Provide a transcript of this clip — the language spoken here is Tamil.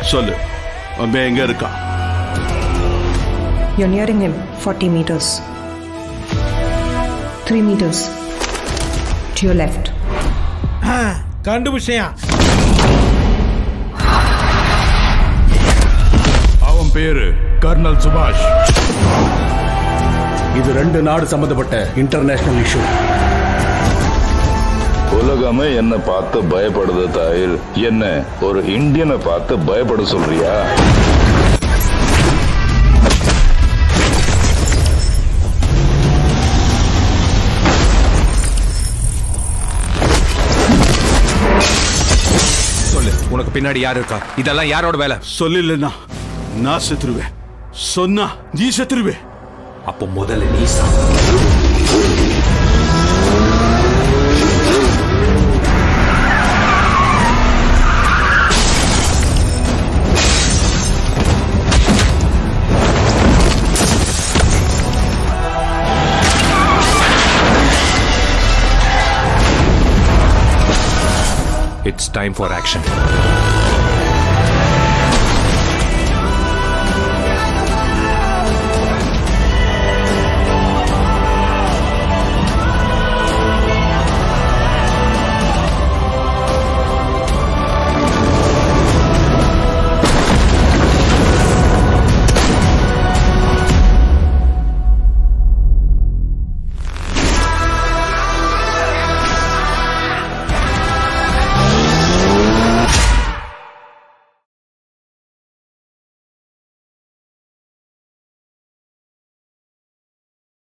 சொல்லு அம்பே எங்க இருக்கா You're nearing him 40 meters. 3 meters. To your left. கண்டுபிடிச்சேன் அவன் பேரு கர்னல் சுபாஷ் இது ரெண்டு நாடு சம்பந்தப்பட்ட இன்டர்நேஷனல் இஷ்யூ உலகமே என்ன பார்த்து பயப்படுது தாயில் என்ன ஒரு இந்தியனை பார்த்து பயப்பட சொல்றியா சொல்லு உனக்கு பின்னாடி யார் இருக்கா இதெல்லாம் யாரோட வேலை சொல்லலன்னா நான் செத்துருவேன் சொன்னா நீ செத்துருவே அப்போ முதல்ல நீ சா It's time for action.